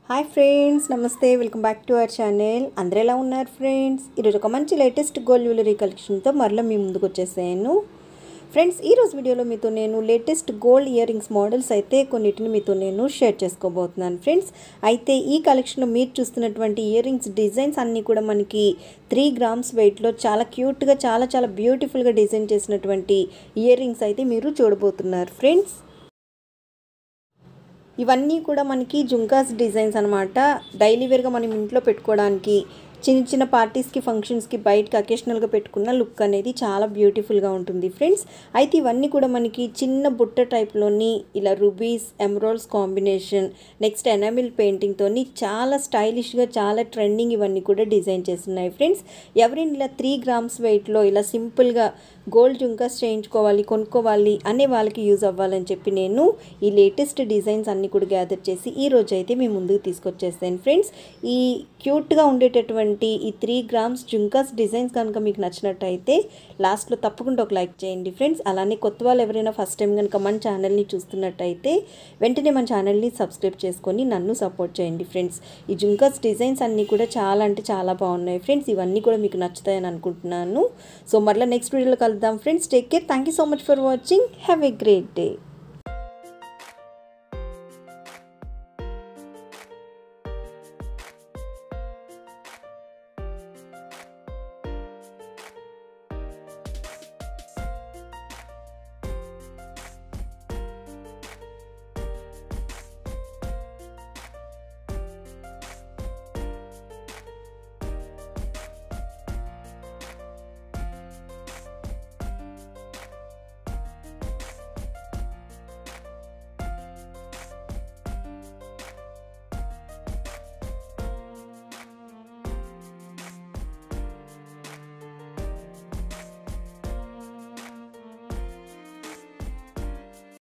hi friends నమస్తే welcome back to our channel అందరూ ఎలా ఉన్నారు ఫ్రెండ్స్ ఈరోజు ఒక మంచి లేటెస్ట్ గోల్డ్ జ్యువెలరీ కలెక్షన్తో మరలా మీ ముందుకు వచ్చేసాను ఫ్రెండ్స్ ఈరోజు వీడియోలో మీతో నేను latest gold earrings models అయితే కొన్నిటిని మీతో నేను షేర్ చేసుకోబోతున్నాను ఫ్రెండ్స్ అయితే ఈ కలెక్షన్లో మీరు చూస్తున్నటువంటి ఇయర్ రింగ్స్ డిజైన్స్ అన్నీ కూడా మనకి త్రీ గ్రామ్స్ వెయిట్లో చాలా క్యూట్గా చాలా చాలా బ్యూటిఫుల్గా డిజైన్ చేసినటువంటి ఇయర్ రింగ్స్ అయితే మీరు చూడబోతున్నారు ఫ్రెండ్స్ ఇవన్నీ కూడా మనకి జుంకాస్ డిజైన్స్ అనమాట డైలీ వేర్గా మనం ఇంట్లో పెట్టుకోవడానికి చిన్న చిన్న పార్టీస్కి ఫంక్షన్స్కి బయటకి అకేషనల్గా పెట్టుకున్న లుక్ అనేది చాలా బ్యూటిఫుల్గా ఉంటుంది ఫ్రెండ్స్ అయితే ఇవన్నీ కూడా మనకి చిన్న బుట్ట టైప్లోని ఇలా rubies emeralds combination next enamel పెయింటింగ్తోని చాలా స్టైలిష్గా చాలా ట్రెండింగ్ ఇవన్నీ కూడా డిజైన్ చేస్తున్నాయి ఫ్రెండ్స్ ఎవరైనా ఇలా త్రీ గ్రామ్స్ వెయిట్లో ఇలా సింపుల్గా గోల్డ్ జుంకాస్ చేయించుకోవాలి కొనుక్కోవాలి అనే వాళ్ళకి యూజ్ అవ్వాలని చెప్పి నేను ఈ లేటెస్ట్ డిజైన్స్ అన్నీ కూడా గ్యాదర్ చేసి ఈ రోజు అయితే మీ ముందుకు తీసుకొచ్చేస్తాను ఫ్రెండ్స్ ఈ క్యూట్గా ఉండేటటువంటి ఈ త్రీ గ్రామ్స్ జుంకాస్ డిజైన్స్ కనుక మీకు నచ్చినట్టయితే లాస్ట్లో తప్పకుండా ఒక లైక్ చేయండి ఫ్రెండ్స్ అలానే కొత్త వాళ్ళు ఎవరైనా ఫస్ట్ టైం కనుక మన ఛానల్ని చూస్తున్నట్టయితే వెంటనే మన ఛానల్ని సబ్స్క్రైబ్ చేసుకొని నన్ను సపోర్ట్ చేయండి ఫ్రెండ్స్ ఈ జుంకాస్ డిజైన్స్ అన్నీ కూడా చాలా అంటే చాలా బాగున్నాయి ఫ్రెండ్స్ ఇవన్నీ కూడా మీకు నచ్చుతాయని అనుకుంటున్నాను సో మరలా నెక్స్ట్ వీడియోలో కలుద్దాం friends take care thank you so much for watching have a great day